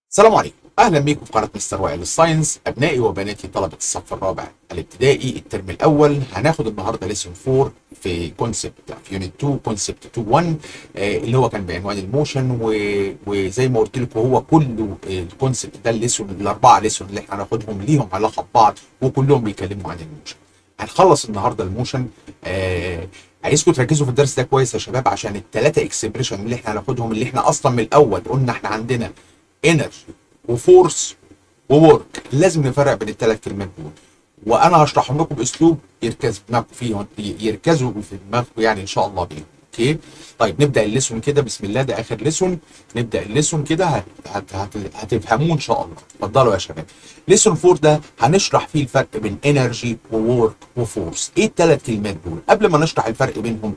السلام عليكم اهلا بيكم في قناه مستر وائل الساينس ابنائي وبناتي طلبه الصف الرابع الابتدائي الترم الاول هناخد النهارده ليسون 4 في كونسبت في يونت 2 كونسبت 2 1 آه اللي هو كان بعنوان الموشن و- وزي ما قلت لكم هو كله الكونسبت ده الليسون الاربعه ليسون اللي احنا هناخدهم ليهم علاقه ببعض وكلهم بيتكلموا عن الموشن هنخلص النهارده الموشن آه عايزكم تركزوا في الدرس ده كويس يا شباب عشان الثلاثه اكسبريشن اللي احنا هناخدهم اللي احنا اصلا من الاول قلنا احنا عندنا انرجي وفورس وورك لازم نفرق بين الثلاث كلمات دول وانا هشرحهم لكم باسلوب يركز دماغكم فيه يركزوا في دماغكم يعني ان شاء الله بيه اوكي طيب نبدا الليسون كده بسم الله ده اخر ليسون نبدا الليسون كده هت... هت... هت... هتفهموه ان شاء الله اتفضلوا يا شباب ليسون 4 ده هنشرح فيه الفرق بين انرجي وورك وفورس ايه الثلاث كلمات دول قبل ما نشرح الفرق بينهم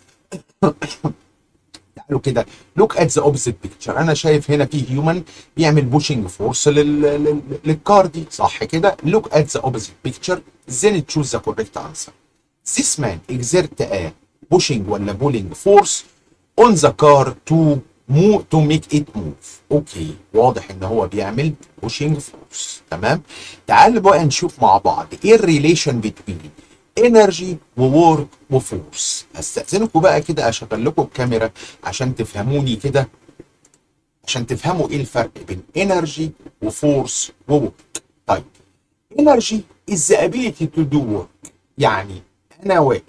تعالوا كده لوك ات ذا اوبزيت بيكتشر انا شايف هنا في هيومن بيعمل بوشنج فورس للكار دي صح كده لوك ات ذا اوبزيت بيكتشر then choose the correct answer this man exert a pushing ولا pulling force on the car to move to make it move اوكي واضح ان هو بيعمل pushing force تمام تعالوا بقى نشوف مع بعض ايه الريليشن بين انرجي وورك وفورس هستأذنكم بقى كده اشغل لكم الكاميرا عشان تفهموني كده عشان تفهموا ايه الفرق بين انرجي وفورس وورك طيب انرجي is the ability to do work يعني انا واقف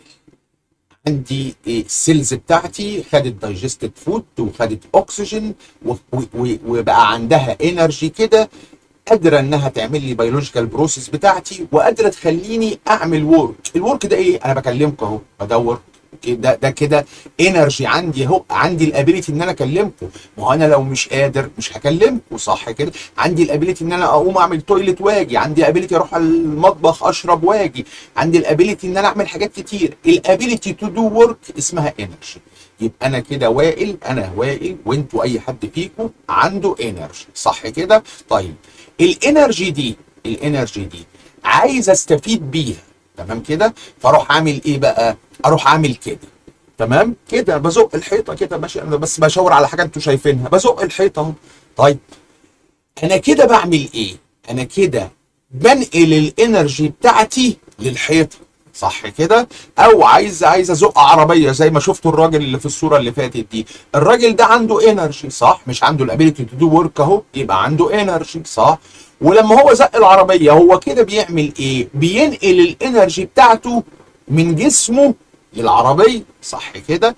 عندي السيلز بتاعتي خدت دايجستد فود وخدت اكسجين و- و- و- وبقى عندها انرجي كده قادره انها تعمل لي بيولوجيكال بروسيس بتاعتي وقادره تخليني اعمل ورك الورك ده ايه انا بكلمكم اهو بدور أوكي، ده ده كده انرجي عندي اهو عندي الابيليتي ان انا اكلمكم ما هو انا لو مش قادر مش هكلمكم صح كده عندي الابيليتي ان انا اقوم اعمل تويلت واجي عندي الابيليتي اروح المطبخ اشرب واجي عندي الابيليتي ان انا اعمل حاجات كتير الابيليتي تو دو ورك اسمها انرجي يبقى انا كده وائل انا وائل وانتوا اي حد فيكم عنده انرجي صح كده طيب الانرجي دي الانرجي دي عايز استفيد بيها تمام كده فاروح اعمل ايه بقى اروح اعمل كده تمام كده بزق الحيطه كده ماشي انا بس بشاور على حاجه انتوا شايفينها بزق الحيطه اهو طيب انا كده بعمل ايه انا كده بنقل الانرجي بتاعتي للحيطه صح كده او عايز عايز ازق عربيه زي ما شفتوا الراجل اللي في الصوره اللي فاتت دي الراجل ده عنده انرجي صح مش عنده الابيليتي تو دو ورك اهو يبقى عنده انرجي صح ولما هو زق العربيه هو كده بيعمل ايه بينقل الانرجي بتاعته من جسمه للعربيه صح كده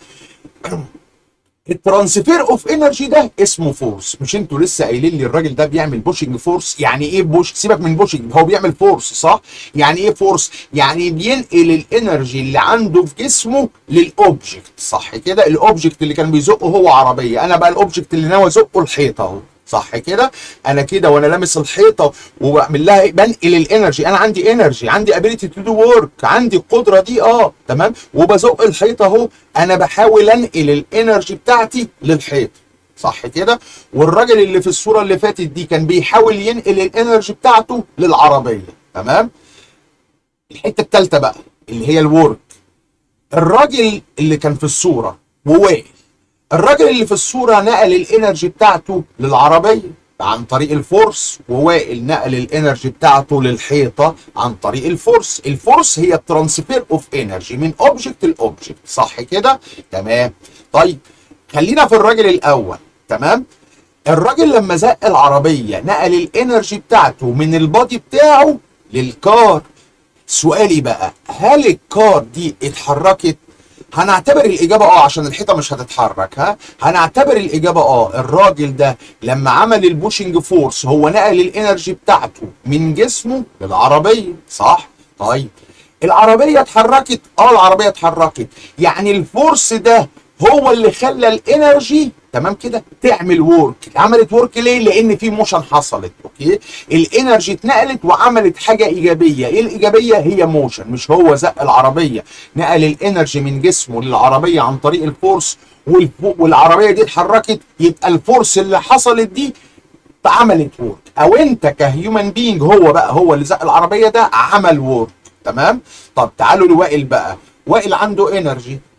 الترانسفير اوف انرجي ده اسمه فورس مش انتوا لسه قايلين لي الراجل ده بيعمل بوشنج فورس يعني ايه بوش سيبك من بوشنج هو بيعمل فورس صح يعني ايه فورس يعني بينقل الانرجي اللي عنده في جسمه للاوبجكت صح كده الاوبجكت اللي كان بيزقه هو عربيه انا بقى الاوبجكت اللي ناوي ازقه الحيطه اهو صح كده انا كده وانا لامس الحيطه وبعمل لها إيه؟ بنقل الانرجي انا عندي انرجي عندي ابيليتي تو دو ورك عندي القدره دي اه تمام وبزق الحيطه اهو انا بحاول انقل الانرجي بتاعتي للحيطه صح كده والراجل اللي في الصوره اللي فاتت دي كان بيحاول ينقل الانرجي بتاعته للعربيه تمام الحته الثالثه بقى اللي هي الورك الراجل اللي كان في الصوره ووائل الراجل اللي في الصوره نقل الانرجي بتاعته للعربيه عن طريق الفورس ووائل نقل الانرجي بتاعته للحيطه عن طريق الفورس الفورس هي الترانسفير اوف انرجي من اوبجكت لاوبجكت صح كده تمام طيب خلينا في الراجل الاول تمام الراجل لما زق العربيه نقل الانرجي بتاعته من البادي بتاعه للكار سؤالي بقى هل الكار دي اتحركت هنعتبر الاجابه اه عشان الحيطه مش هتتحرك ها هنعتبر الاجابه اه الراجل ده لما عمل البوشنج فورس هو نقل الانرجي بتاعته من جسمه للعربيه صح طيب العربيه اتحركت اه العربيه اتحركت يعني الفورس ده هو اللي خلى الانرجي تمام كده تعمل ورك عملت ورك ليه لان في موشن حصلت اوكي الانرجي اتنقلت وعملت حاجه ايجابيه ايه الايجابيه هي موشن مش هو زق العربيه نقل الانرجي من جسمه للعربيه عن طريق الفورس والف- والعربيه دي اتحركت يبقى الفورس اللي حصلت دي عملت وورك او انت كهيومن بينج هو بقى هو اللي زق العربيه ده عمل وورك تمام طب تعالوا لوائل بقى وائل عنده انرجي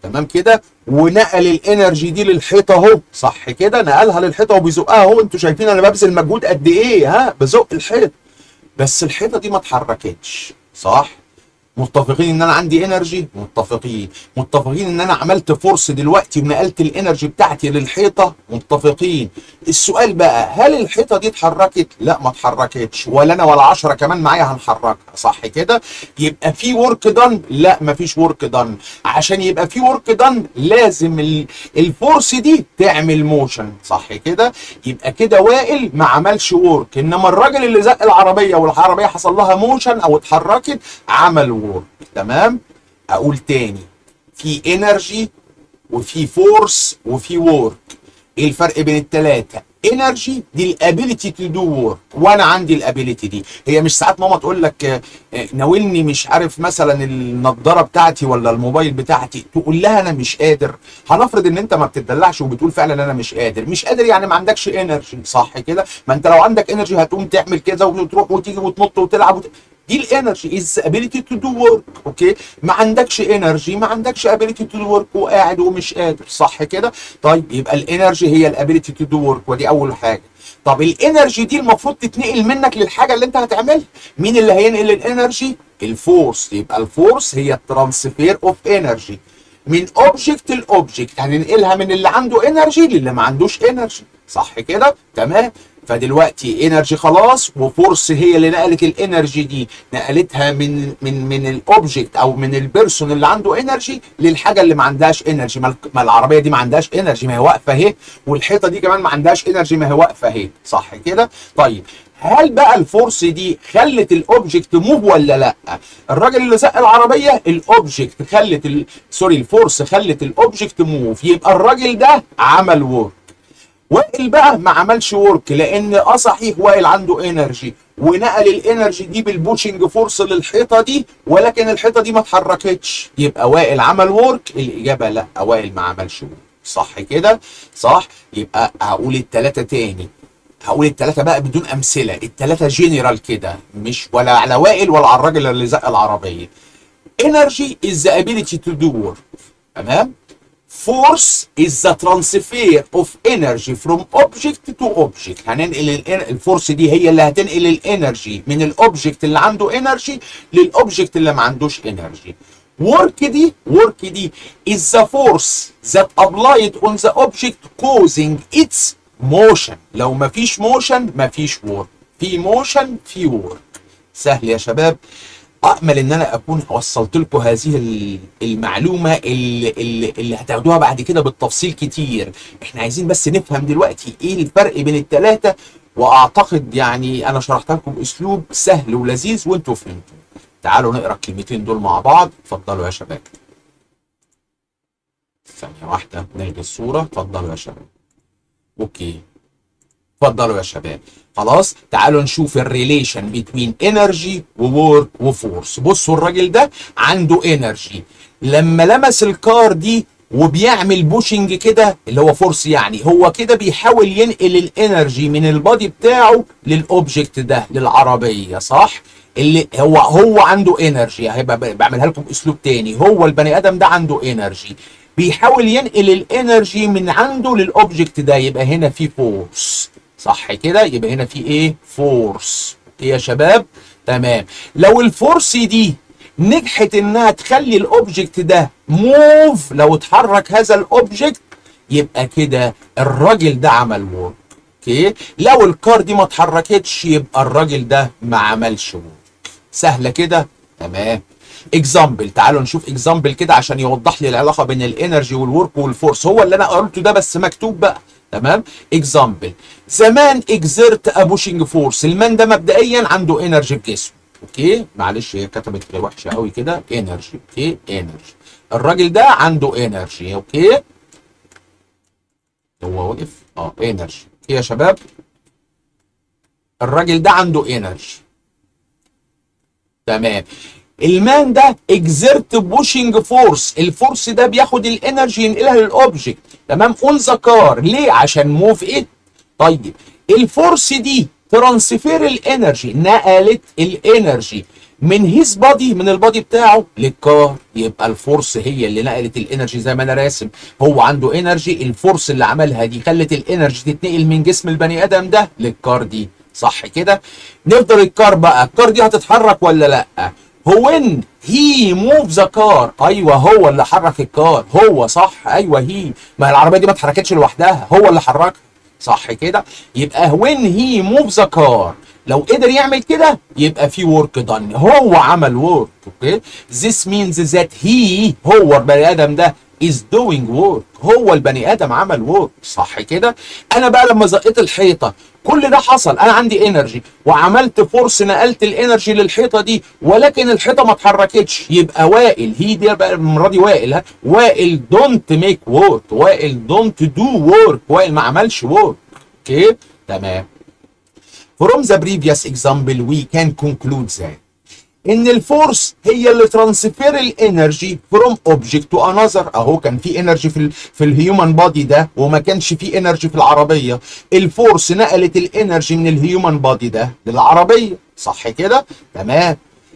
تمام كده ونقل الانرجي دي للحيطه اهو صح كده نقلها للحيطه وبيزقها اهو انتوا شايفين انا ببذل مجهود قد ايه ها بزق الحيط بس الحيطه دي ما اتحركتش صح متفقين ان انا عندي انرجي متفقين متفقين ان انا عملت فورس دلوقتي ونقلت الانرجي بتاعتي للحيطه متفقين السؤال بقى هل الحيطه دي اتحركت لا ما اتحركتش ولا انا ولا 10 كمان معايا هنحركها صح كده يبقى في ورك دان لا ما فيش ورك دان عشان يبقى في ورك دان لازم ال- الفورس دي تعمل موشن صح كده يبقى كده وائل ما عملش ورك انما الراجل اللي زق العربيه والعربيه حصل لها موشن او اتحركت عمل وورك تمام اقول تاني في انرجي وفي فورس وفي وورك ايه الفرق بين الثلاثه انرجي دي الابيليتي تو دو وورك وانا عندي الابيليتي دي هي مش ساعات ماما تقول لك آه، آه، ناولني مش عارف مثلا النضاره بتاعتي ولا الموبايل بتاعتي تقول لها انا مش قادر هنفرض ان انت ما بتدلعش وبتقول فعلا انا مش قادر مش قادر يعني ما عندكش انرجي صح كده ما انت لو عندك انرجي هتقوم تعمل كده وتروح وتيجي وتنط وتلعب وت... دي الانرجي از ابيليتي تو دو ورك اوكي ما عندكش انرجي ما عندكش ابيليتي تو دو ورك وقاعد ومش قادر صح كده طيب يبقى الانرجي هي الابيليتي تو دو ورك ودي اول حاجه طب الانرجي دي المفروض تتنقل منك للحاجه اللي انت هتعملها مين اللي هينقل الانرجي الفورس يبقى الفورس هي الترانسفير اوف انرجي من اوبجكت لاوبجكت هننقلها من اللي عنده انرجي للي ما عندوش انرجي صح كده تمام فدلوقتي انرجي خلاص وفورس هي اللي نقلت الانرجي دي نقلتها من من من الاوبجكت او من البيرسون اللي عنده انرجي للحاجه اللي ما عندهاش انرجي ما الك- ما العربيه دي ما عندهاش انرجي ما هي واقفه اهي والحيطه دي كمان ما عندهاش انرجي ما هي واقفه اهي صح كده طيب هل بقى الفورس دي خلت الاوبجكت موف ولا لا الراجل اللي زق العربيه الاوبجكت خلت ال... سوري الفورس خلت الاوبجكت موف يبقى الراجل ده عمل ورك وائل بقى ما عملش ورك لان اه صحيح وائل عنده انرجي ونقل الانرجي دي بالبوشنج فورس للحيطه دي ولكن الحيطه دي ما اتحركتش يبقى وائل عمل ورك الاجابه لا وائل ما عملش ورك صح كده صح يبقى هقول الثلاثه تاني هقول الثلاثه بقى بدون امثله الثلاثه جنرال كده مش ولا على وائل ولا على الراجل اللي زق العربيه energy is the ability to do work تمام force is the transfer of energy from object to object هننقل ال- الفورس دي هي اللي هتنقل الانرجي من الاوبجكت اللي عنده انرجي للاوبجكت اللي ما عندوش انرجي work دي work دي is the force that applied on the object causing its motion لو ما فيش motion ما فيش work في motion في work سهل يا شباب امل ان انا اكون وصلت لكم هذه ال- المعلومه اللي, اللي, اللي هتاخدوها بعد كده بالتفصيل كتير احنا عايزين بس نفهم دلوقتي ايه الفرق بين الثلاثه واعتقد يعني انا شرحت لكم باسلوب سهل ولذيذ وانتوا فهمتوا تعالوا نقرا الكلمتين دول مع بعض اتفضلوا يا شباب ثانيه واحده نلغي الصوره اتفضلوا يا شباب اوكي اتفضلوا يا شباب خلاص تعالوا نشوف الريليشن بين انرجي وورك وفورس بصوا الراجل ده عنده انرجي لما لمس الكار دي وبيعمل بوشنج كده اللي هو فورس يعني هو كده بيحاول ينقل الانرجي من البادي بتاعه للاوبجكت ده للعربيه صح اللي هو هو عنده انرجي هيبقى ب- بعملها لكم باسلوب تاني هو البني ادم ده عنده انرجي بيحاول ينقل الانرجي من عنده للاوبجكت ده يبقى هنا في فورس صح كده يبقى هنا في ايه فورس اوكي يا شباب تمام لو الفورس دي نجحت انها تخلي الاوبجكت ده موف لو اتحرك هذا الاوبجكت يبقى كده الراجل ده عمل وورك اوكي لو الكار دي ما اتحركتش يبقى الراجل ده ما عملش وورك سهله كده تمام اكزامبل تعالوا نشوف اكزامبل كده عشان يوضح لي العلاقه بين الانرجي والورك والفورس هو اللي انا قلته ده بس مكتوب بقى تمام اكزامبل زمان اكزرت ابوشنج فورس المان ده مبدئيا عنده انرجي في جسمه اوكي معلش هي كتبت وحشه قوي كده انرجي اوكي انرجي الراجل ده عنده انرجي اوكي هو وقف اه انرجي اوكي يا شباب الراجل ده عنده انرجي تمام المان ده اكزرت بوشنج فورس الفورس ده بياخد الانرجي ينقلها للاوبجكت تمام اون ذا كار ليه عشان موف ات طيب الفورس دي ترانسفير الانرجي نقلت الانرجي من هيز بادي من البادي بتاعه للكار يبقى الفورس هي اللي نقلت الانرجي زي ما انا راسم هو عنده انرجي الفورس اللي عملها دي خلت الانرجي تتنقل من جسم البني ادم ده للكار دي صح كده نفضل الكار بقى الكار دي هتتحرك ولا لا هو ان هي موف ذا كار ايوه هو اللي حرك الكار هو صح ايوه هي ما العربيه دي ما اتحركتش لوحدها هو اللي حركها صح كده يبقى وين هي موف ذا كار لو قدر يعمل كده يبقى في ورك دان هو عمل ورك اوكي this means that he هو البني ادم ده is doing work هو البني ادم عمل ورك صح كده انا بقى لما زقيت الحيطه كل ده حصل انا عندي انرجي وعملت فورس نقلت الانرجي للحيطه دي ولكن الحيطه ما اتحركتش يبقى وائل هي دي بقى المره دي وائل ها وائل دونت ميك وورك وائل دونت دو وورك وائل ما عملش وورك اوكي تمام From the previous example we can conclude that ان الفورس هي اللي ترانسفير الانرجي فروم اوبجكت تو انذر اهو كان في انرجي في ال في الهيومن بادي ده وما كانش في انرجي في العربيه الفورس نقلت الانرجي من الهيومن بادي ده للعربيه صح كده تمام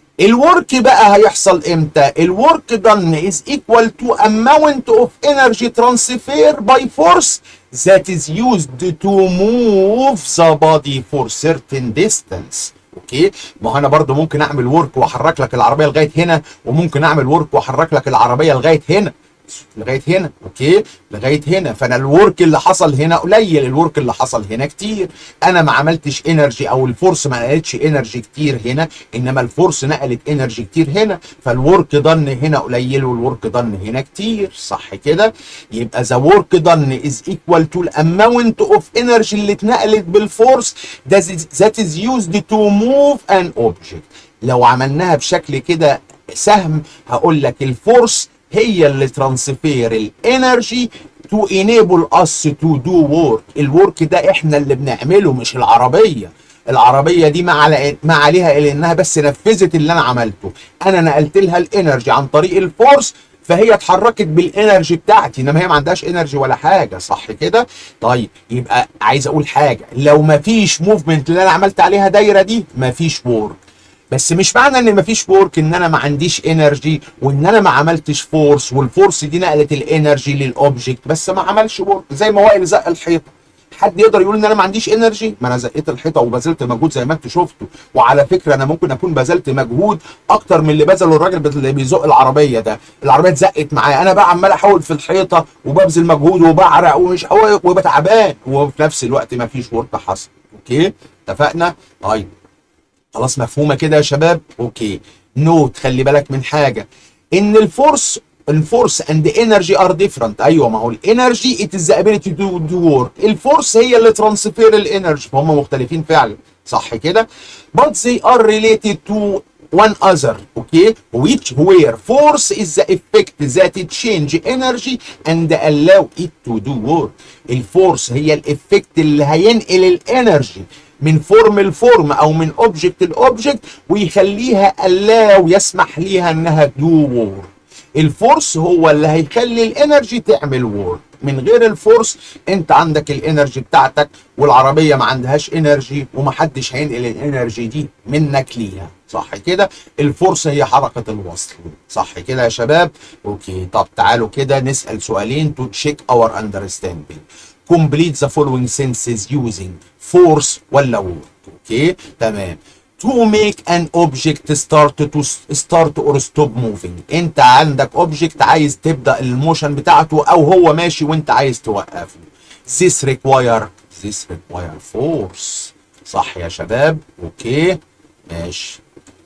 الورك بقى هيحصل امتى الورك done is equal to amount of energy transfer by force that is used to move the body for certain distance اوكي ما هو انا برضو ممكن اعمل ورك واحرك لك العربيه لغايه هنا وممكن اعمل ورك واحرك لك العربيه لغايه هنا لغايه هنا اوكي لغايه هنا فانا الورك اللي حصل هنا قليل الورك اللي حصل هنا كتير انا ما عملتش انرجي او الفورس ما نقلتش انرجي كتير هنا انما الفورس نقلت انرجي كتير هنا فالورك ضن هنا قليل والورك ضن هنا كتير صح كده يبقى ذا ورك ضن از ايكوال تو الاماونت اوف انرجي اللي اتنقلت بالفورس ذات از يوزد تو موف ان اوبجكت لو عملناها بشكل كده سهم هقول لك الفورس هي اللي ترانسفير الانرجي تو انيبل اس تو دو وورك الورك ده احنا اللي بنعمله مش العربيه العربيه دي ما على ما عليها الا انها بس نفذت اللي انا عملته انا نقلت لها الانرجي عن طريق الفورس فهي اتحركت بالانرجي بتاعتي انما هي ما عندهاش انرجي ولا حاجه صح كده طيب يبقى عايز اقول حاجه لو ما فيش موفمنت اللي انا عملت عليها دايره دي ما فيش وورك بس مش معنى ان مفيش ورك ان انا ما عنديش انرجي وان انا ما عملتش فورس والفورس دي نقلت الانرجي للاوبجكت بس ما عملش ورك زي ما وائل زق الحيطه حد يقدر يقول ان انا ما عنديش انرجي ما انا زقيت الحيطه وبذلت مجهود زي ما انتوا شفتوا وعلى فكره انا ممكن اكون بذلت مجهود اكتر من اللي بذله الراجل اللي بيزق العربيه ده العربيه اتزقت معايا انا بقى عمال احاول في الحيطه وببذل مجهود وبعرق ومش وببقى تعبان وفي نفس الوقت ما فيش ورك حصل اوكي اتفقنا طيب خلاص مفهومه كده يا شباب اوكي نوت خلي بالك من حاجه ان الفورس الفورس اند انرجي ار ديفرنت ايوه ما هو الانرجي ات از ابيليتي تو دو ورك الفورس هي اللي ترانسفير الانرجي فهم مختلفين فعلا صح كده but they are related to one other okay which where force is the effect that it change energy and allow it to do work الفورس هي الافكت اللي هينقل الانرجي من فورم لفورم او من اوبجكت لاوبجكت ويخليها allow يسمح ليها انها دو وورك الفورس هو اللي هيخلي الانرجي تعمل وورك من غير الفورس انت عندك الانرجي بتاعتك والعربيه ما عندهاش انرجي ومحدش هينقل الانرجي دي منك ليها صح كده الفورس هي حركه الوصل صح كده يا شباب اوكي طب تعالوا كده نسال سؤالين تو تشيك اور اندرستاندينج complete the following sentences using force ولا work اوكي تمام to make an object start to start or stop moving انت عندك object عايز تبدا الموشن بتاعته او هو ماشي وانت عايز توقفه this require this require force صح يا شباب اوكي ماشي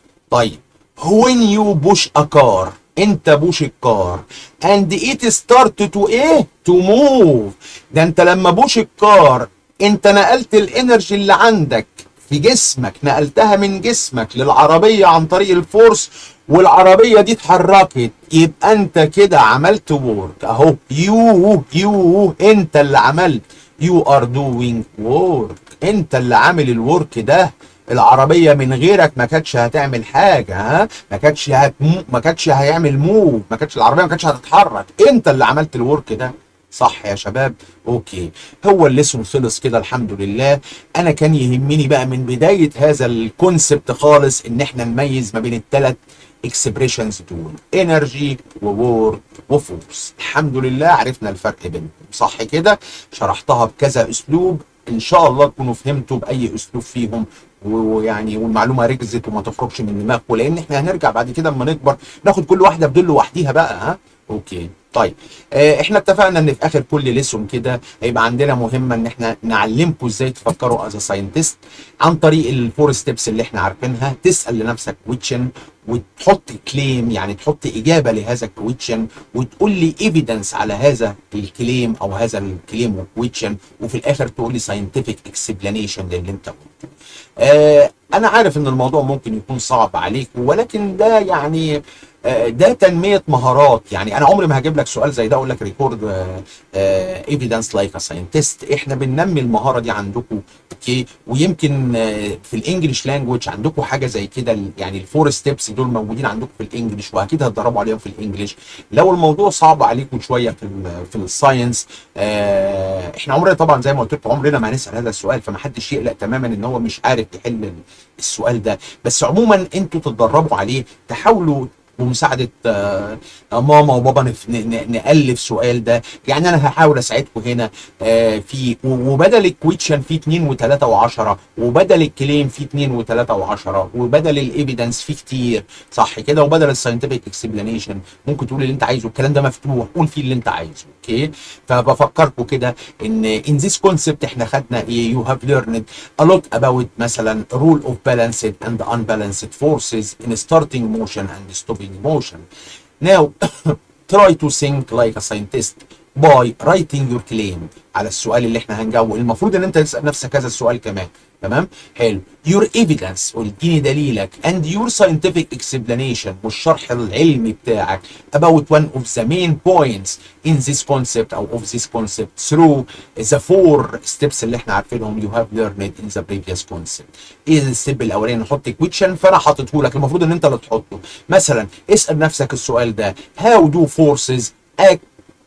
طيب when you push a car انت بوش الكار and it start to ايه to move ده انت لما بوش الكار انت نقلت الانرجي اللي عندك في جسمك نقلتها من جسمك للعربية عن طريق الفورس والعربية دي اتحركت يبقى انت كده عملت وورك اهو يو يو انت اللي عملت يو ار دوينج وورك انت اللي عامل الورك ده العربية من غيرك ما كانتش هتعمل حاجة ها ما كانتش هتمو... ما كانتش هيعمل موف ما كانتش العربية ما كانتش هتتحرك انت اللي عملت الورك ده صح يا شباب اوكي هو الليسون خلص كده الحمد لله انا كان يهمني بقى من بدايه هذا الكونسبت خالص ان احنا نميز ما بين الثلاث اكسبريشنز دول انرجي وورد وفورس الحمد لله عرفنا الفرق بينهم صح كده شرحتها بكذا اسلوب ان شاء الله تكونوا فهمتوا باي اسلوب فيهم ويعني والمعلومه ركزت وما تخرجش من دماغكم لان احنا هنرجع بعد كده اما نكبر ناخد كل واحده بدول لوحديها بقى ها اوكي طيب آه احنا اتفقنا ان في اخر كل ليسون كده هيبقى عندنا مهمه ان احنا نعلمكم ازاي تفكروا از ساينتست عن طريق الفور ستيبس اللي احنا عارفينها تسال لنفسك كويتشن وتحط كليم يعني تحط اجابه لهذا الكويتشن وتقول لي ايفيدنس على هذا الكليم او هذا الكليم والكويتشن وفي الاخر تقول لي ساينتفك اكسبلانيشن للي انت قلته. آه انا عارف ان الموضوع ممكن يكون صعب عليك ولكن ده يعني ده تنميه مهارات يعني انا عمري ما هجيب لك سؤال زي ده اقول لك ريكورد ايفيدنس لايك ا ساينتست احنا بننمي المهاره دي عندكم اوكي ويمكن في الانجليش لانجوج عندكم حاجه زي كده يعني الفور ستيبس دول موجودين عندكم في الانجليش واكيد هتدربوا عليهم في الانجليش لو الموضوع صعب عليكم شويه في ال في الساينس احنا عمرنا طبعا زي ما قلت لكم عمرنا ما هنسال هذا السؤال فما حدش يقلق تماما ان هو مش عارف يحل السؤال ده بس عموما انتوا تتدربوا عليه تحاولوا بمساعده ماما وبابا نالف سؤال ده يعني انا هحاول اساعدكم هنا في وبدل الكويتشن في 2 و3 و10 وبدل الكليم في 2 و3 و10 وبدل الايفيدنس في كتير صح كده وبدل الساينتفك اكسبلانيشن ممكن تقول اللي انت عايزه الكلام ده مفتوح قول فيه اللي انت عايزه اوكي فبفكركم كده ان ان ذيس كونسبت احنا خدنا ايه يو هاف ليرند a lot about مثلا rule of balanced and unbalanced forces in starting motion and stopping motion. Now, try to think like a scientist by writing your claim على السؤال اللي احنا هنجاوبه المفروض ان انت تسال نفسك هذا السؤال كمان تمام حلو your evidence اديني دليلك and your scientific explanation والشرح العلمي بتاعك about one of the main points in this concept او of this concept through the four steps اللي احنا عارفينهم you have learned in the previous concept ايه الستيب الاولاني نحط question فانا حاطته لك المفروض ان انت اللي تحطه مثلا اسال نفسك السؤال ده how do forces act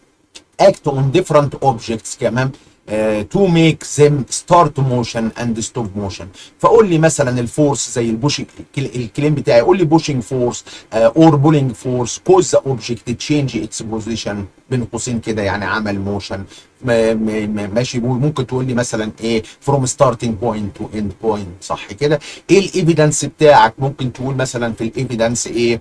act on different objects كمان uh, to make them start motion and stop motion فقول لي مثلا الفورس زي البوشنج الكليم بتاعي قول لي بوشنج فورس اور بولينج فورس cause the object to change its position بين قوسين كده يعني عمل موشن ماشي ممكن تقول لي مثلا ايه from starting point to end point صح كده ايه الايفيدنس بتاعك ممكن تقول مثلا في الايفيدنس ايه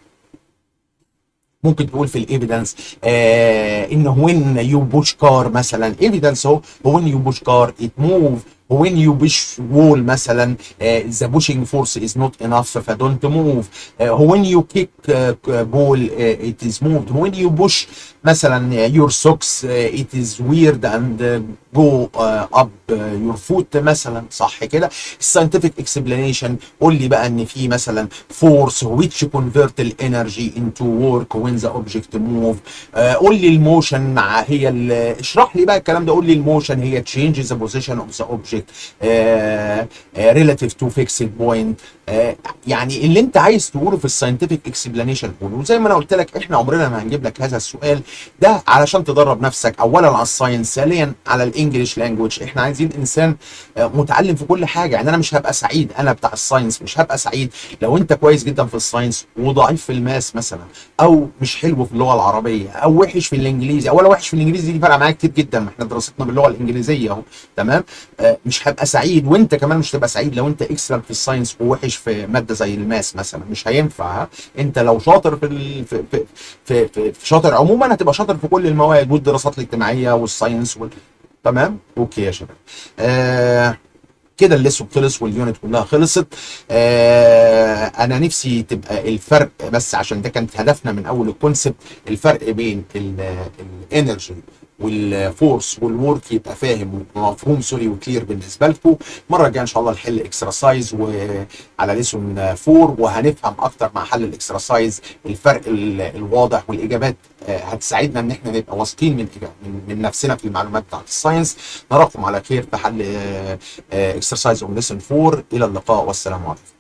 ممكن تقول في الايفيدنس آه ان وين يو بوش كار مثلا ايفيدنس اهو وين يو بوش كار ات موف when you push wall مثلا uh, the pushing force is not enough فدونت move uh, when you kick uh, ball uh, it is moved when you push مثلا uh, your socks uh, it is weird and uh, go uh, up uh, your foot مثلا صح كده scientific explanation قول لي بقى ان في مثلا force which convert the energy into work when the object move uh, قول لي الموشن هي اشرح لي بقى الكلام ده قول لي الموشن هي change the position of the object uh, uh, relative to fixed point uh, يعني اللي انت عايز تقوله في الساينتفك اكسبلانيشن قوله وزي ما انا قلت لك احنا عمرنا ما هنجيب لك هذا السؤال ده علشان تدرب نفسك اولا على الساينس ثانيا على الانجليش لانجوج احنا عايزين انسان متعلم في كل حاجه يعني انا مش هبقى سعيد انا بتاع الساينس مش هبقى سعيد لو انت كويس جدا في الساينس وضعيف في الماس مثلا او مش حلو في اللغه العربيه او وحش في الانجليزي او ولا وحش في الانجليزي دي فرق معايا كتير جدا احنا دراستنا باللغه الانجليزيه اهو تمام آه مش هبقى سعيد وانت كمان مش هتبقى سعيد لو انت اكسلنت في الساينس ووحش في ماده زي الماس مثلا مش هينفع انت لو شاطر في ال... في, في, في, في, في شاطر عموما هتبقى شاطر في كل المواد والدراسات الاجتماعيه والساينس وال... تمام اوكي يا شباب آه كده الليسون خلص واليونت كلها خلصت آه انا نفسي تبقى الفرق بس عشان ده كانت هدفنا من اول الكونسبت الفرق بين الانرجي والفورس والورك يبقى فاهم ومفهوم سوري وكلير بالنسبه لكم المره الجايه ان شاء الله نحل اكسرسايز وعلى ليسون 4 وهنفهم اكتر مع حل الاكسرسايز الفرق الواضح والاجابات هتساعدنا ان احنا نبقى واثقين من من نفسنا في المعلومات بتاعت الساينس نراكم على خير في حل اكسرسايز اون ليسون 4 الى اللقاء والسلام عليكم